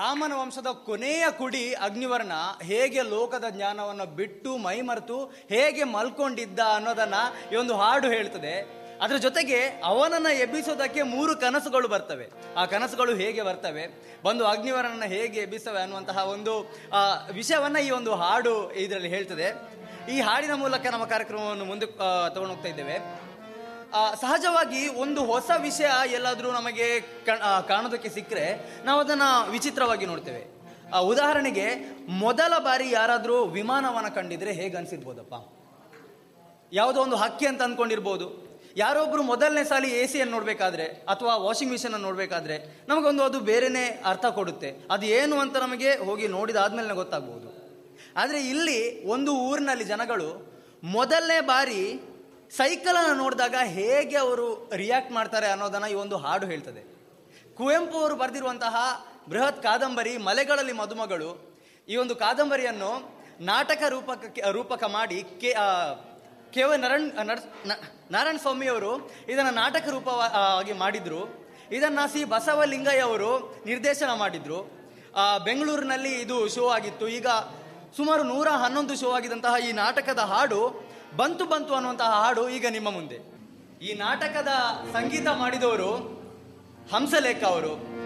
ಕಾಮನ ವಂಶದ ಕೊನೆಯ ಕುಡಿ ಅಗ್ನಿವರ್ಣ ಹೇಗೆ ಲೋಕದ ಜ್ಞಾನವನ್ನು ಬಿಟ್ಟು ಮೈಮರೆತು ಹೇಗೆ ಮಲ್ಕೊಂಡಿದ್ದ ಅನ್ನೋದನ್ನ ಈ ಒಂದು ಹಾಡು ಹೇಳ್ತದೆ ಅದರ ಜೊತೆಗೆ ಅವನನ್ನ ಎಬ್ಬಿಸೋದಕ್ಕೆ ಮೂರು ಕನಸುಗಳು ಬರ್ತವೆ ಆ ಕನಸುಗಳು ಹೇಗೆ ಬರ್ತವೆ ಬಂದು ಅಗ್ನಿವರ್ಣನ ಹೇಗೆ ಎಬ್ಬಿಸ್ತವೆ ಅನ್ನುವಂತಹ ಒಂದು ಆ, ವಿಷಯವನ್ನ ಈ ಒಂದು ಹಾಡು ಇದರಲ್ಲಿ ಹೇಳ್ತದೆ ಈ ಹಾಡಿನ ಮೂಲಕ ನಮ್ಮ ಕಾರ್ಯಕ್ರಮವನ್ನು ಮುಂದೆ ತಗೊಂಡು ಹೋಗ್ತಾ ಇದ್ದೇವೆ ಆ, ಸಹಜವಾಗಿ ಒಂದು ಹೊಸ ವಿಷಯ ಎಲ್ಲಾದರೂ ನಮಗೆ ಕಣ್- ಆ, ಕಾಣೋದಕ್ಕೆ ಸಿಕ್ಕರೆ ನಾವು ಅದನ್ನ ವಿಚಿತ್ರವಾಗಿ ನೋಡ್ತೇವೆ ಆ, ಉದಾಹರಣೆಗೆ ಮೊದಲ ಬಾರಿ ಯಾರಾದರೂ ವಿಮಾನವನ್ನ ಕಂಡಿದ್ರೆ ಹೇಗೆ ಅನ್ಸಿರ್ಬೋದಪ್ಪ ಯಾವುದೋ ಒಂದು ಹಕ್ಕಿ ಅಂತ ಅನ್ಕೊಂಡಿರ್ಬೋದು ಯಾರೊಬ್ರು ಮೊದಲನೇ ಸಾಲಿ ಎ ಸಿಯನ್ನು ನೋಡಬೇಕಾದ್ರೆ ಅಥವಾ ವಾಷಿಂಗ್ ಮಿಷನ್ ಅನ್ನು ನೋಡಬೇಕಾದ್ರೆ ನಮಗೊಂದು ಅದು ಬೇರೆನೇ ಅರ್ಥ ಕೊಡುತ್ತೆ ಅದು ಏನು ಅಂತ ನಮಗೆ ಹೋಗಿ ನೋಡಿದಾದ್ಮೇಲೆ ಗೊತ್ತಾಗ್ಬೋದು ಆದರೆ ಇಲ್ಲಿ ಒಂದು ಊರಿನಲ್ಲಿ ಜನಗಳು ಮೊದಲನೇ ಬಾರಿ ಸೈಕಲನ್ನು ನೋಡಿದಾಗ ಹೇಗೆ ಅವರು ರಿಯಾಕ್ಟ್ ಮಾಡ್ತಾರೆ ಅನ್ನೋದನ್ನ ಈ ಒಂದು ಹಾಡು ಹೇಳ್ತದೆ ಕುವೆಂಪು ಅವರು ಬರೆದಿರುವಂತಹ ಬೃಹತ್ ಕಾದಂಬರಿ ಮಲೆಗಳಲ್ಲಿ ಮದುಮಗಳು ಈ ಒಂದು ಕಾದಂಬರಿಯನ್ನು ನಾಟಕ ರೂಪಕ ರೂಪಕ ಮಾಡಿ ಕೆ ಆ, ಕೆ ವ ನರಣ್ ನರ್- ನ- ನಾರಾಯಣ ಸ್ವಾಮಿ ಅವರು ಇದನ್ನು ನಾಟಕ ರೂಪವಾಗಿ ಮಾಡಿದ್ರು ಇದನ್ನ ಸಿ ಬಸವಲಿಂಗಯ್ಯ ಅವರು ನಿರ್ದೇಶನ ಮಾಡಿದ್ರು ಆ, ಬೆಂಗಳೂರಿನಲ್ಲಿ ಇದು ಶೋ ಆಗಿತ್ತು ಈಗ ಸುಮಾರು ನೂರ ಹನ್ನೊಂದು ಶೋ ಆಗಿದಂತಹ ಈ ನಾಟಕದ ಹಾಡು ಬಂತು ಬಂತು ಅನ್ನುವಂತಹ ಹಾಡು ಈಗ ನಿಮ್ಮ ಮುಂದೆ ಈ ನಾಟಕದ ಸಂಗೀತ ಮಾಡಿದವರು ಹಂಸಲೇಖ ಅವರು